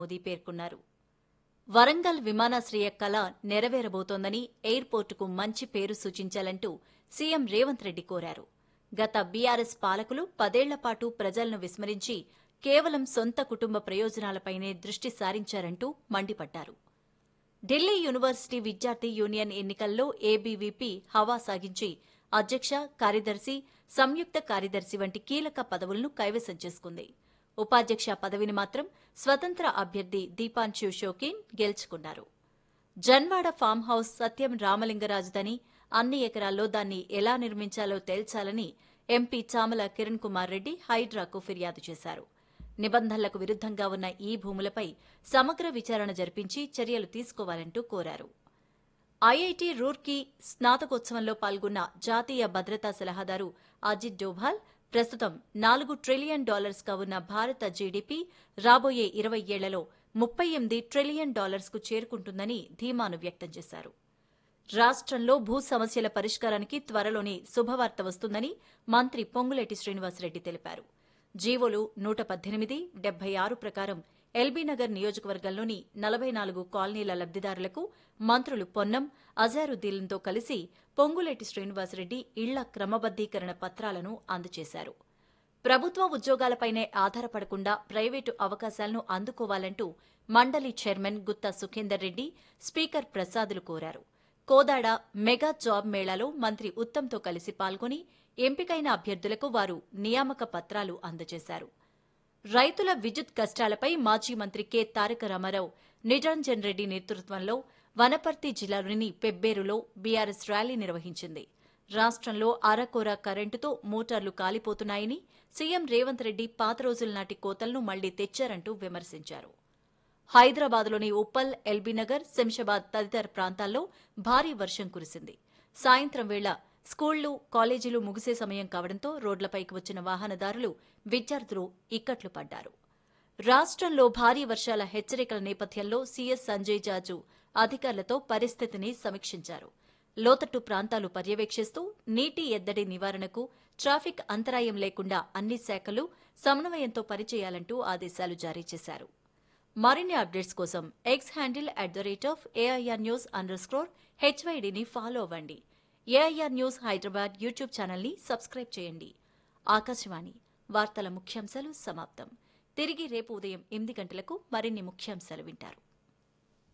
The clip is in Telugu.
మోదీ పేర్కొన్నారు వరంగల్ విమానాశ్రయ కళ నెరవేరబోతోందని ఎయిర్పోర్టుకు మంచి పేరు సూచించాలంటూ సీఎం రేవంత్ రెడ్డి కోరారు గత బీఆర్ఎస్ పాలకులు పదేళ్ల పాటు ప్రజలను విస్మరించి కేవలం సొంత కుటుంబ ప్రయోజనాలపైనే దృష్టి సారించారంటూ మండిపడ్డారు ఢిల్లీ యూనివర్సిటీ విద్యార్థి యూనియన్ ఎన్నికల్లో ఏబీవీపీ హవా సాగించి అధ్యక్ష కార్యదర్శి సంయుక్త కార్యదర్శి వంటి కీలక పదవులను కైవసం చేసుకుంది ఉపాధ్యక్ష పదవిని మాత్రం స్వతంత్ర అభ్యర్థి దీపాంశు షోకీన్ గెలుచుకున్నారు జన్వాడ ఫామ్ హౌస్ సత్యం రామలింగరాజుదని అన్ని ఎకరాల్లో దాన్ని ఎలా నిర్మించాలో తేల్చాలని ఎంపీ చామల కిరణ్ కుమార్ రెడ్డి హైడ్రాకు ఫిర్యాదు చేశారు నిబంధనలకు విరుద్దంగా ఉన్న ఈ భూములపై సమగ్ర విచారణ జరిపించి చర్యలు తీసుకోవాలంటూ కోరారు ఐఐటి రూర్కీ స్నాతకోత్సవంలో పాల్గొన్న జాతీయ భద్రతా సలహాదారు అజిత్ డోభాల్ ప్రస్తుతం నాలుగు ట్రిలియన్ డాలర్స్గా ఉన్న భారత జీడీపీ రాబోయే ఇరవై ఏళ్లలో ముప్పై ఎనిమిది ట్రిలియన్ డాలర్స్కు చేరుకుంటుందని ధీమాను వ్యక్తం చేశారు రాష్ట్రంలో భూ సమస్యల పరిష్కారానికి త్వరలోనే శుభవార్త వస్తుందని మంత్రి పొంగులేటి శ్రీనివాసరెడ్డి తెలిపారు జీవోలు నూట పద్దెనిమిది డెబ్బై ఆరు ప్రకారం ఎల్బీనగర్ నియోజకవర్గంలోని నలభై నాలుగు కాలనీల లబ్దిదారులకు మంత్రులు పొన్నం అజారుద్దీన్తో కలిసి పొంగులేటి శ్రీనివాసరెడ్డి ఇళ్ల క్రమబద్దీకరణ పత్రాలను అందజేశారు ప్రభుత్వ ఉద్యోగాలపైనే ఆధారపడకుండా ప్రైవేటు అవకాశాలను అందుకోవాలంటూ మండలి చైర్మన్ గుత్తా సుఖేందర్ రెడ్డి స్పీకర్ ప్రసాదులు కోరారు కోదాడ మెగా జాబ్ మేళాలో మంత్రి ఉత్తమ్తో కలిసి పాల్గొని ఎంపికైన అభ్యర్థులకు వారు నియామక పత్రాలు అందజేశారు రైతుల విద్యుత్ కష్టాలపై మాజీ మంత్రి కె తారక రామారావు నిరంజన్ రెడ్డి నేతృత్వంలో వనపర్తి జిల్లాలోని పెబ్బేరులో బీఆర్ఎస్ ర్యాలీ నిర్వహించింది రాష్ట్రంలో అరకొర కరెంటుతో మోటార్లు కాలిపోతున్నాయని సీఎం రేవంత్ రెడ్డి పాత రోజుల నాటి కోతలను మళ్లీ తెచ్చారంటూ విమర్శించారు హైదరాబాద్లోని ఉప్పల్ ఎల్బీనగర్ శంషాబాద్ తదితర ప్రాంతాల్లో భారీ వర్షం కురిసింది సాయంత్రం వేళ స్కూళ్లు కాలేజీలు ముగిసే సమయం కావడంతో రోడ్లపైకి వచ్చిన వాహనదారులు విద్యార్థులు ఇక్కట్లు పడ్డారు రాష్ట్రంలో భారీ వర్షాల హెచ్చరికల నేపథ్యంలో సీఎస్ సంజయ్ జాజు అధికారులతో పరిస్థితిని సమీక్షించారు లోతట్టు ప్రాంతాలు పర్యవేక్షిస్తూ నీటి ఎద్దడి నివారణకు ట్రాఫిక్ అంతరాయం లేకుండా అన్ని శాఖలు సమన్వయంతో పనిచేయాలంటూ ఆదేశాలు జారీ చేశారు మరిన్ని అప్డేట్స్ కోసం X handle at the rate of AIR news under score హెచ్వైడిని ఫాలో అవ్వండి ఏఐఆర్ న్యూస్ హైదరాబాద్ యూట్యూబ్ ఛానల్ని సబ్స్క్రైబ్ చేయండి ఆకాశవాణి వార్తల ముఖ్యాంశాలు సమాప్తం తిరిగి రేపు ఉదయం ఎనిమిది గంటలకు మరిన్ని ముఖ్యాంశాలు వింటారు